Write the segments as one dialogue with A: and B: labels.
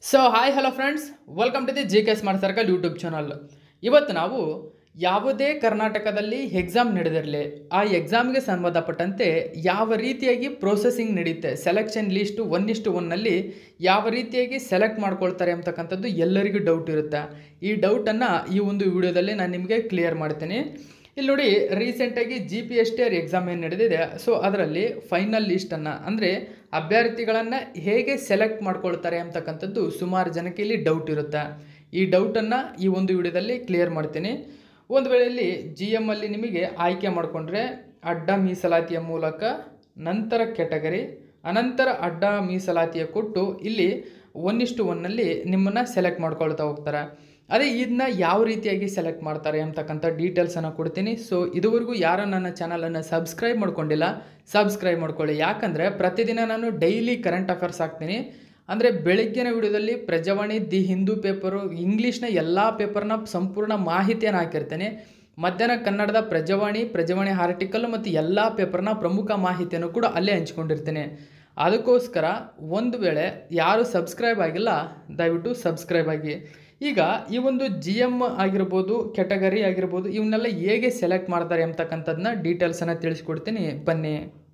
A: so hi hello friends welcome to the G K smart circle YouTube channel ಇವತ್ತು ನಾವು ಯಾವುದೇ ಕರ್ನಾಟಕದಲ್ಲಿ exam ನಡೆದಿರಲಿ ಆ ಎಕ್ಸಾಮ್ಗೆ ಸಂಬಂಧಪಟ್ಟಂತೆ ಯಾವ ರೀತಿಯಾಗಿ ಪ್ರೋಸೆಸಿಂಗ್ ನಡೆಯುತ್ತೆ ಸೆಲೆಕ್ಷನ್ ಲಿಸ್ಟು ಒನ್ ಇಷ್ಟು ಒನ್ನಲ್ಲಿ ಯಾವ ರೀತಿಯಾಗಿ ಸೆಲೆಕ್ಟ್ ಮಾಡ್ಕೊಳ್ತಾರೆ ಅಂತಕ್ಕಂಥದ್ದು ಎಲ್ಲರಿಗೂ ಡೌಟ್ ಇರುತ್ತೆ ಈ ಡೌಟನ್ನು ಈ ಒಂದು ವಿಡಿಯೋದಲ್ಲಿ ನಾನು ನಿಮಗೆ ಕ್ಲಿಯರ್ ಮಾಡ್ತೀನಿ ಇಲ್ಲಿ ನೋಡಿ ರೀಸೆಂಟಾಗಿ G P S T R exam ಏನು ನಡೆದಿದೆ ಸೊ ಅದರಲ್ಲಿ ಫೈನಲ್ ಲಿಸ್ಟನ್ನು ಅಂದರೆ ಅಭ್ಯರ್ಥಿಗಳನ್ನು ಹೇಗೆ ಸೆಲೆಕ್ಟ್ ಮಾಡ್ಕೊಳ್ತಾರೆ ಅಂತಕ್ಕಂಥದ್ದು ಸುಮಾರು ಜನಕ್ಕೆ ಇಲ್ಲಿ ಡೌಟ್ ಇರುತ್ತೆ ಈ ಡೌಟನ್ನು ಈ ಒಂದು ವಿಡಿಯೋದಲ್ಲಿ ಕ್ಲಿಯರ್ ಮಾಡ್ತೀನಿ ಒಂದು ವೇಳೆ ಇಲ್ಲಿ ಜಿ ಎಮ್ ಅಲ್ಲಿ ನಿಮಗೆ ಆಯ್ಕೆ ಮಾಡಿಕೊಂಡ್ರೆ ಅಡ್ಡ ಮೀಸಲಾತಿಯ ಮೂಲಕ ನಂತರ ಕೆಟಗರಿ ಅನಂತರ ಅಡ್ಡ ಮೀಸಲಾತಿಯ ಕೊಟ್ಟು ಇಲ್ಲಿ ಒನ್ ಇಷ್ಟು ಒನ್ನಲ್ಲಿ ನಿಮ್ಮನ್ನು ಸೆಲೆಕ್ಟ್ ಮಾಡ್ಕೊಳ್ತಾ ಹೋಗ್ತಾರೆ ಅದೇ ಇದನ್ನ ಯಾವ ರೀತಿಯಾಗಿ ಸೆಲೆಕ್ಟ್ ಮಾಡ್ತಾರೆ ಅಂತಕ್ಕಂಥ ಡೀಟೇಲ್ಸನ್ನು ಕೊಡ್ತೀನಿ ಸೊ ಇದುವರೆಗೂ ಯಾರು ನನ್ನ ಚಾನಲನ್ನು ಸಬ್ಸ್ಕ್ರೈಬ್ ಮಾಡ್ಕೊಂಡಿಲ್ಲ ಸಬ್ಸ್ಕ್ರೈಬ್ ಮಾಡ್ಕೊಳ್ಳಿ ಯಾಕಂದರೆ ಪ್ರತಿದಿನ ನಾನು ಡೈಲಿ ಕರೆಂಟ್ ಅಫೇರ್ಸ್ ಹಾಕ್ತೀನಿ ಅಂದರೆ ಬೆಳಗ್ಗಿನ ವಿಡಿಯೋದಲ್ಲಿ ಪ್ರಜಾವಾಣಿ ದಿ ಹಿಂದೂ ಪೇಪರು ಇಂಗ್ಲೀಷ್ನ ಎಲ್ಲ ಪೇಪರ್ನ ಸಂಪೂರ್ಣ ಮಾಹಿತಿಯನ್ನು ಹಾಕಿರ್ತೇನೆ ಮಧ್ಯಾಹ್ನ ಕನ್ನಡದ ಪ್ರಜಾವಾಣಿ ಪ್ರಜಾವಾಣಿ ಆರ್ಟಿಕಲ್ ಮತ್ತು ಎಲ್ಲ ಪೇಪರ್ನ ಪ್ರಮುಖ ಮಾಹಿತಿಯನ್ನು ಕೂಡ ಅಲ್ಲೇ ಹಂಚ್ಕೊಂಡಿರ್ತೇನೆ ಅದಕ್ಕೋಸ್ಕರ ಒಂದು ವೇಳೆ ಯಾರು ಸಬ್ಸ್ಕ್ರೈಬ್ ಆಗಿಲ್ಲ ದಯವಿಟ್ಟು ಸಬ್ಸ್ಕ್ರೈಬ್ ಆಗಿ ಈಗ ಈ ಒಂದು ಜಿ ಎಮ್ ಆಗಿರ್ಬೋದು ಕೆಟಗರಿ ಆಗಿರ್ಬೋದು ಇವನ್ನೆಲ್ಲ ಹೇಗೆ ಸೆಲೆಕ್ಟ್ ಮಾಡ್ತಾರೆ ಅಂತಕ್ಕಂಥದ್ದನ್ನ ಡೀಟೇಲ್ಸನ್ನು ತಿಳಿಸ್ಕೊಡ್ತೀನಿ ಬನ್ನಿ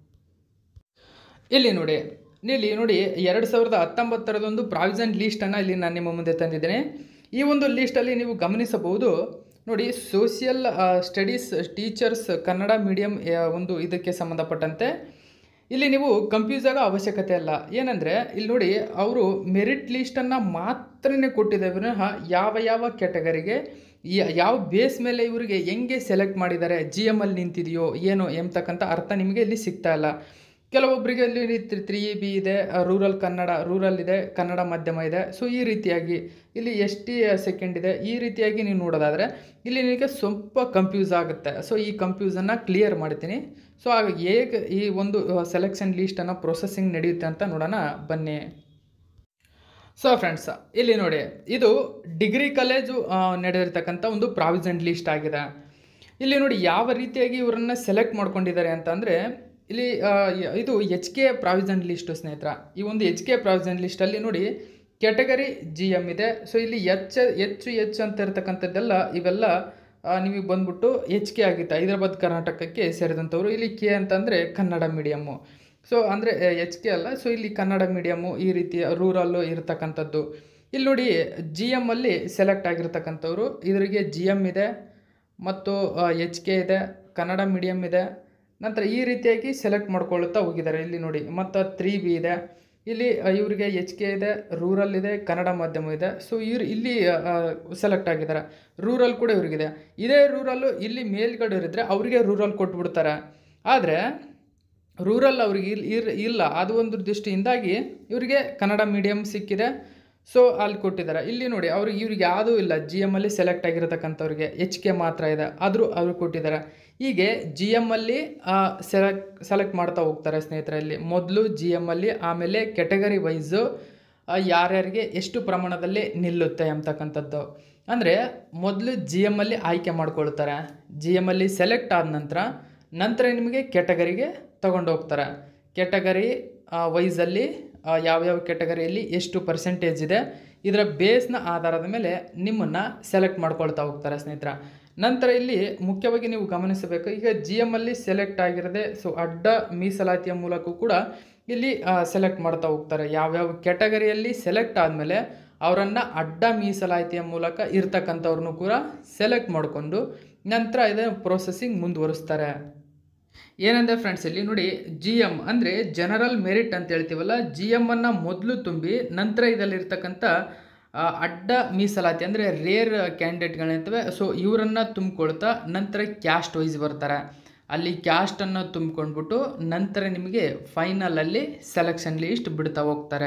A: ಇಲ್ಲಿ ನೋಡಿ ಇಲ್ಲಿ ನೋಡಿ ಎರಡು ಸಾವಿರದ ಹತ್ತೊಂಬತ್ತರದೊಂದು ಪ್ರಾವಿಷನ್ ಲೀಸ್ಟನ್ನು ಇಲ್ಲಿ ನಾನು ನಿಮ್ಮ ಮುಂದೆ ತಂದಿದ್ದೇನೆ ಈ ಒಂದು ಲೀಸ್ಟಲ್ಲಿ ನೀವು ಗಮನಿಸಬಹುದು ನೋಡಿ social studies teachers Kannada medium ಒಂದು ಇದಕ್ಕೆ ಸಂಬಂಧಪಟ್ಟಂತೆ ಇಲ್ಲಿ ನೀವು ಕನ್ಫ್ಯೂಸ್ ಆಗೋ ಅವಶ್ಯಕತೆ ಅಲ್ಲ ಏನಂದರೆ ಇಲ್ಲಿ ನೋಡಿ ಅವರು ಮೆರಿಟ್ ಲೀಸ್ಟನ್ನು ಮಾತ್ರನೇ ಕೊಟ್ಟಿದ್ದಾರೆ ವಿನಃ ಯಾವ ಯಾವ ಕ್ಯಾಟಗರಿಗೆ ಯಾವ ಬೇಸ್ ಮೇಲೆ ಇವರಿಗೆ ಹೆಂಗೆ ಸೆಲೆಕ್ಟ್ ಮಾಡಿದ್ದಾರೆ ಜಿ ಎಮ್ ಅಲ್ಲಿ ನಿಂತಿದೆಯೋ ಏನೋ ಎಂಬತಕ್ಕಂಥ ಅರ್ಥ ನಿಮಗೆ ಇಲ್ಲಿ ಸಿಗ್ತಾ ಇಲ್ಲ ಕೆಲವೊಬ್ಬರಿಗೆ ಅಲ್ಲಿ ತ್ರೀ ಬಿ ಇದೆ ರೂರಲ್ ಕನ್ನಡ ರೂರಲ್ ಇದೆ ಕನ್ನಡ ಮಾಧ್ಯಮ ಇದೆ ಸೊ ಈ ರೀತಿಯಾಗಿ ಇಲ್ಲಿ ಎಸ್ ಟಿ ಸೆಕೆಂಡ್ ಇದೆ ಈ ರೀತಿಯಾಗಿ ನೀವು ನೋಡೋದಾದರೆ ಇಲ್ಲಿ ನಿಮಗೆ ಸ್ವಲ್ಪ ಕನ್ಫ್ಯೂಸ್ ಆಗುತ್ತೆ ಸೊ ಈ ಕನ್ಫ್ಯೂಸನ್ನು ಕ್ಲಿಯರ್ ಮಾಡ್ತೀನಿ ಸೊ ಆಗ ಹೇಗೆ ಈ ಒಂದು ಸೆಲೆಕ್ಷನ್ ಲೀಸ್ಟನ್ನು ಪ್ರೊಸೆಸಿಂಗ್ ನಡೆಯುತ್ತೆ ಅಂತ ನೋಡೋಣ ಬನ್ನಿ ಸೊ ಫ್ರೆಂಡ್ಸ್ ಇಲ್ಲಿ ನೋಡಿ ಇದು ಡಿಗ್ರಿ ಕಾಲೇಜು ನಡೆದಿರ್ತಕ್ಕಂಥ ಒಂದು ಪ್ರಾವಿಷನ್ ಲೀಸ್ಟ್ ಆಗಿದೆ ಇಲ್ಲಿ ನೋಡಿ ಯಾವ ರೀತಿಯಾಗಿ ಇವರನ್ನು ಸೆಲೆಕ್ಟ್ ಮಾಡ್ಕೊಂಡಿದ್ದಾರೆ ಅಂತಂದರೆ ಇಲ್ಲಿ ಇದು ಎಚ್ ಕೆ ಪ್ರಾವಿಷನ್ ಲಿಸ್ಟು ಸ್ನೇಹಿತರ ಈ ಒಂದು ಎಚ್ ಕೆ ಪ್ರಾವಿಷನ್ ಲಿಸ್ಟಲ್ಲಿ ನೋಡಿ ಕ್ಯಾಟಗರಿ ಜಿ ಎಮ್ ಇದೆ ಸೊ ಇಲ್ಲಿ ಎಚ್ ಹೆಚ್ಚು ಎಚ್ ಅಂತ ಇರ್ತಕ್ಕಂಥದ್ದೆಲ್ಲ ಇವೆಲ್ಲ ನಿಮಗೆ ಬಂದ್ಬಿಟ್ಟು ಎಚ್ ಕೆ ಆಗಿತ್ತು ಹೈದರಾಬಾದ್ ಕರ್ನಾಟಕಕ್ಕೆ ಸೇರಿದಂಥವ್ರು ಇಲ್ಲಿ ಕೆ ಅಂತಂದರೆ ಕನ್ನಡ ಮೀಡಿಯಮ್ಮು ಸೊ ಅಂದರೆ ಎಚ್ ಕೆ ಅಲ್ಲ ಸೊ ಇಲ್ಲಿ ಕನ್ನಡ ಮೀಡಿಯಮ್ಮು ಈ ರೀತಿಯ ರೂರಲ್ಲು ಇರತಕ್ಕಂಥದ್ದು ಇಲ್ಲಿ ನೋಡಿ ಜಿ ಎಮ್ಮಲ್ಲಿ ಸೆಲೆಕ್ಟ್ ಆಗಿರ್ತಕ್ಕಂಥವ್ರು ಇದರಿಗೆ ಜಿ ಎಮ್ ಇದೆ ಮತ್ತು ಎಚ್ ಕೆ ಇದೆ ಕನ್ನಡ ಮೀಡಿಯಮ್ ಇದೆ ನಂತರ ಈ ರೀತಿಯಾಗಿ ಸೆಲೆಕ್ಟ್ ಮಾಡ್ಕೊಳ್ತಾ ಹೋಗಿದ್ದಾರೆ ಇಲ್ಲಿ ನೋಡಿ ಮತ್ತು ತ್ರೀ ಬಿ ಇದೆ ಇಲ್ಲಿ ಇವರಿಗೆ ಎಚ್ ಕೆ ಇದೆ ರೂರಲ್ ಇದೆ ಕನ್ನಡ ಮಾಧ್ಯಮ ಇದೆ ಸೊ ಇವ್ರು ಇಲ್ಲಿ ಸೆಲೆಕ್ಟ್ ಆಗಿದ್ದಾರೆ ರೂರಲ್ ಕೂಡ ಇವ್ರಿಗಿದೆ ಇದೇ ರೂರಲ್ಲು ಇಲ್ಲಿ ಮೇಲ್ಗಡೆ ಇರಿದ್ರೆ ಅವರಿಗೆ ರೂರಲ್ ಕೊಟ್ಬಿಡ್ತಾರೆ ಆದರೆ ರೂರಲ್ ಅವ್ರಿಗೆ ಇರ್ ಇಲ್ಲ ಅದು ಒಂದು ದೃಷ್ಟಿಯಿಂದಾಗಿ ಇವರಿಗೆ ಕನ್ನಡ ಮೀಡಿಯಮ್ ಸಿಕ್ಕಿದೆ ಸೊ ಅಲ್ಲಿ ಕೊಟ್ಟಿದ್ದಾರೆ ಇಲ್ಲಿ ನೋಡಿ ಅವ್ರಿಗೆ ಇವ್ರಿಗೆ ಯಾವುದೂ ಇಲ್ಲ ಜಿ ಎಮ್ಮಲ್ಲಿ ಸೆಲೆಕ್ಟ್ ಆಗಿರತಕ್ಕಂಥವ್ರಿಗೆ ಎಚ್ ಕೆ ಮಾತ್ರ ಇದೆ ಆದರೂ ಅವ್ರಿಗೆ ಕೊಟ್ಟಿದ್ದಾರೆ ಹೀಗೆ ಜಿ ಎಮ್ಮಲ್ಲಿ ಸೆಲೆಕ್ಟ್ ಸೆಲೆಕ್ಟ್ ಮಾಡ್ತಾ ಹೋಗ್ತಾರೆ ಸ್ನೇಹಿತರಲ್ಲಿ ಮೊದಲು ಜಿ ಎಮ್ಮಲ್ಲಿ ಆಮೇಲೆ ಕೆಟಗರಿ ವೈಸು ಯಾರ್ಯಾರಿಗೆ ಎಷ್ಟು ಪ್ರಮಾಣದಲ್ಲಿ ನಿಲ್ಲುತ್ತೆ ಅಂತಕ್ಕಂಥದ್ದು ಅಂದರೆ ಮೊದಲು ಜಿ ಎಮ್ಮಲ್ಲಿ ಆಯ್ಕೆ ಮಾಡ್ಕೊಳ್ತಾರೆ ಜಿ ಎಮ್ಮಲ್ಲಿ ಸೆಲೆಕ್ಟ್ ಆದ ನಂತರ ನಂತರ ನಿಮಗೆ ಕೆಟಗರಿಗೆ ತಗೊಂಡು ಹೋಗ್ತಾರೆ ಕೆಟಗರಿ ವೈಸಲ್ಲಿ ಯಾವ್ಯಾವ ಕೆಟಗರಿಯಲ್ಲಿ ಎಷ್ಟು ಪರ್ಸೆಂಟೇಜ್ ಇದೆ ಇದರ ಬೇಸ್ನ ಆಧಾರದ ಮೇಲೆ ನಿಮ್ಮನ್ನು ಸೆಲೆಕ್ಟ್ ಮಾಡ್ಕೊಳ್ತಾ ಹೋಗ್ತಾರೆ ಸ್ನೇಹಿತರ ನಂತರ ಇಲ್ಲಿ ಮುಖ್ಯವಾಗಿ ನೀವು ಗಮನಿಸಬೇಕು ಈಗ ಜಿ ಎಮ್ ಅಲ್ಲಿ ಸೆಲೆಕ್ಟ್ ಆಗಿರದೆ ಸೊ ಅಡ್ಡ ಮೀಸಲಾತಿಯ ಮೂಲಕ ಕೂಡ ಇಲ್ಲಿ ಸೆಲೆಕ್ಟ್ ಮಾಡ್ತಾ ಹೋಗ್ತಾರೆ ಯಾವ್ಯಾವ ಕೆಟಗರಿಯಲ್ಲಿ ಸೆಲೆಕ್ಟ್ ಆದಮೇಲೆ ಅವರನ್ನು ಅಡ್ಡ ಮೀಸಲಾತಿಯ ಮೂಲಕ ಇರ್ತಕ್ಕಂಥವ್ರನ್ನೂ ಕೂಡ ಸೆಲೆಕ್ಟ್ ಮಾಡಿಕೊಂಡು ನಂತರ ಇದನ್ನು ಪ್ರೊಸೆಸಿಂಗ್ ಮುಂದುವರಿಸ್ತಾರೆ ಏನಂದರೆ ಫ್ರೆಂಡ್ಸ್ ಇಲ್ಲಿ ನೋಡಿ ಜಿ ಎಮ್ ಅಂದರೆ ಜನರಲ್ ಮೆರಿಟ್ ಅಂತ ಹೇಳ್ತೀವಲ್ಲ ಜಿ ಎಮ್ಮನ್ನು ಮೊದಲು ತುಂಬಿ ನಂತರ ಇದರಲ್ಲಿರ್ತಕ್ಕಂಥ ಅಡ್ಡ ಮೀಸಲಾತಿ ಅಂದರೆ ರೇರ್ ಕ್ಯಾಂಡಿಡೇಟ್ಗಳಿರ್ತವೆ ಸೊ ಇವರನ್ನು ತುಂಬಿಕೊಳ್ತಾ ನಂತರ ಕ್ಯಾಸ್ಟ್ ವೈಸ್ ಬರ್ತಾರೆ ಅಲ್ಲಿ ಕ್ಯಾಸ್ಟನ್ನು ತುಂಬ್ಕೊಂಡ್ಬಿಟ್ಟು ನಂತರ ನಿಮಗೆ ಫೈನಲಲ್ಲಿ ಸೆಲೆಕ್ಷನ್ ಲೀಸ್ಟ್ ಬಿಡ್ತಾ ಹೋಗ್ತಾರೆ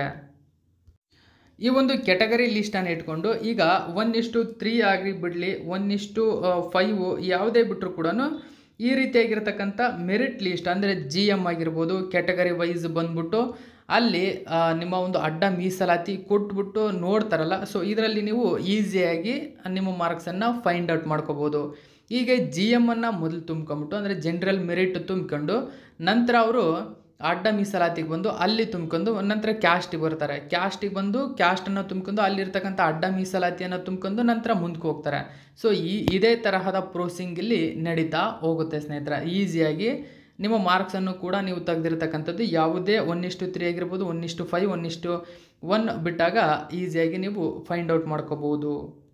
A: ಈ ಒಂದು ಕೆಟಗರಿ ಲೀಸ್ಟನ್ನು ಇಟ್ಕೊಂಡು ಈಗ ಒನ್ ಇಷ್ಟು ತ್ರೀ ಆಗಿ ಬಿಡಲಿ ಒನ್ ಇಷ್ಟು ಫೈವ್ ಯಾವುದೇ ಬಿಟ್ಟರು ಕೂಡ ಈ ರೀತಿಯಾಗಿರ್ತಕ್ಕಂಥ ಮೆರಿಟ್ ಲೀಸ್ಟ್ ಅಂದರೆ ಜಿ ಎಮ್ ಆಗಿರ್ಬೋದು ಕ್ಯಾಟಗರಿ ವೈಸ್ ಬಂದ್ಬಿಟ್ಟು ಅಲ್ಲಿ ನಿಮ್ಮ ಒಂದು ಅಡ್ಡ ಮೀಸಲಾತಿ ಕೊಟ್ಬಿಟ್ಟು ನೋಡ್ತಾರಲ್ಲ ಸೊ ಇದರಲ್ಲಿ ನೀವು ಈಸಿಯಾಗಿ ನಿಮ್ಮ ಮಾರ್ಕ್ಸನ್ನು ಫೈಂಡ್ ಔಟ್ ಮಾಡ್ಕೋಬೋದು ಈಗ ಜಿ ಎಮ್ಮನ್ನು ಮೊದಲು ತುಂಬ್ಕೊಂಬಿಟ್ಟು ಅಂದರೆ ಜನರಲ್ ಮೆರಿಟ್ ತುಂಬ್ಕೊಂಡು ನಂತರ ಅವರು ಅಡ್ಡ ಮೀಸಲಾತಿಗೆ ಬಂದು ಅಲ್ಲಿ ತುಂಬ್ಕೊಂಡು ನಂತರ ಕ್ಯಾಸ್ಟಿಗೆ ಬರ್ತಾರೆ ಕ್ಯಾಸ್ಟಿಗೆ ಬಂದು ಕ್ಯಾಸ್ಟನ್ನು ತುಂಬ್ಕೊಂಡು ಅಲ್ಲಿರ್ತಕ್ಕಂಥ ಅಡ್ಡ ಮೀಸಲಾತಿಯನ್ನು ತುಂಬ್ಕೊಂಡು ನಂತರ ಮುಂದಕ್ಕೆ ಹೋಗ್ತಾರೆ ಸೊ ಈ ಇದೇ ತರಹದ ಪ್ರೋಸಿಂಗ್ ಇಲ್ಲಿ ನಡೀತಾ ಹೋಗುತ್ತೆ ಸ್ನೇಹಿತರೆ ಈಸಿಯಾಗಿ ನಿಮ್ಮ ಮಾರ್ಕ್ಸನ್ನು ಕೂಡ ನೀವು ತೆಗೆದಿರ್ತಕ್ಕಂಥದ್ದು ಯಾವುದೇ ಒನ್ ಇಷ್ಟು ತ್ರೀ ಆಗಿರ್ಬೋದು ಒನ್ ಇಷ್ಟು ಫೈವ್ ಒನ್ ಇಷ್ಟು ಒನ್ ಬಿಟ್ಟಾಗ ಈಸಿಯಾಗಿ ನೀವು ಫೈಂಡ್ ಔಟ್ ಮಾಡ್ಕೋಬೋದು